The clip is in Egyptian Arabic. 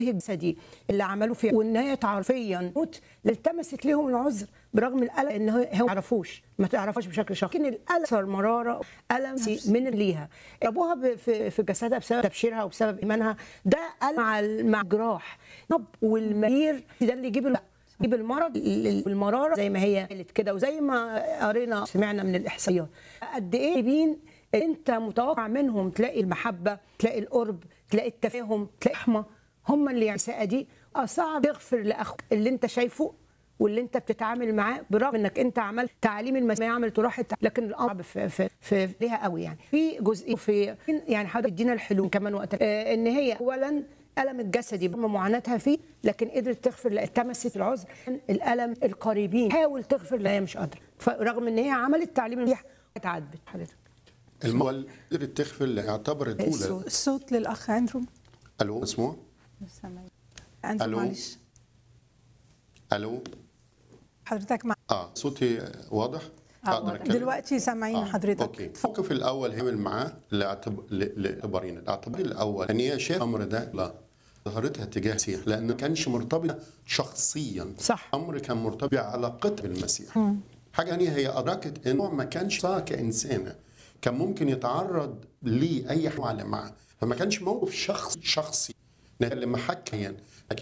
الجسدي اللي عملوه فيها وان هي تعرفيا موت التمست ليهم العذر برغم الالم ان هو ما يعرفوش ما تعرفوش بشكل شخصي لكن الالم صار مراره الم من ليها ابوها ب- في في جسدها بسبب تبشيرها وبسبب ايمانها ده الم مع ال- مع الجراح طب والمرير ده اللي يجيب ال- يجيب المرض ال- المراره زي ما هي قالت كده وزي ما قرينا سمعنا من الاحصائيات قد ايه بين انت متوقع منهم تلاقي المحبه تلاقي القرب تلاقي التفاهم تلاقي رحمه هم اللي يعني الساعه دي صعب تغفر لاخوك اللي انت شايفه واللي انت بتتعامل معاه برغم انك انت عملت تعاليم المسيحيه عملت وراحت لكن الامر في, في, في ليها قوي يعني في جزء في يعني حضرتك ادينا الحلول كمان وقت آه ان هي اولا الم الجسدي برغم معاناتها فيه لكن قدرت تغفر لا التمست العذر الالم القريبين حاول تغفر لا هي مش قادره فرغم ان هي عملت تعليم المسيح اتعذبت حضرتك المول قدرت تغفر اللي اعتبرت الصوت. اولى الصوت للاخ اندرو الو مسموع اندرو ألو. معلش الو حضرتك مع اه صوتي واضح أقدر أتكلم؟ دلوقتي سامعين آه. حضرتك اوكي الموقف الاول هيعمل معاه لاعتب- ل- لاعتبارين الاعتبار الاول ان هي شاف الامر ده لا ظهرتها تجاه المسيح لانه ما كانش مرتبط شخصيا صح. امر كان مرتبط بعلاقتها بالمسيح حاجه ثانيه هي ادركت انه ما كانش صار كانسانه كان ممكن يتعرض لاي حاجه معاه فما كانش موقف شخص شخصي اللي محكيا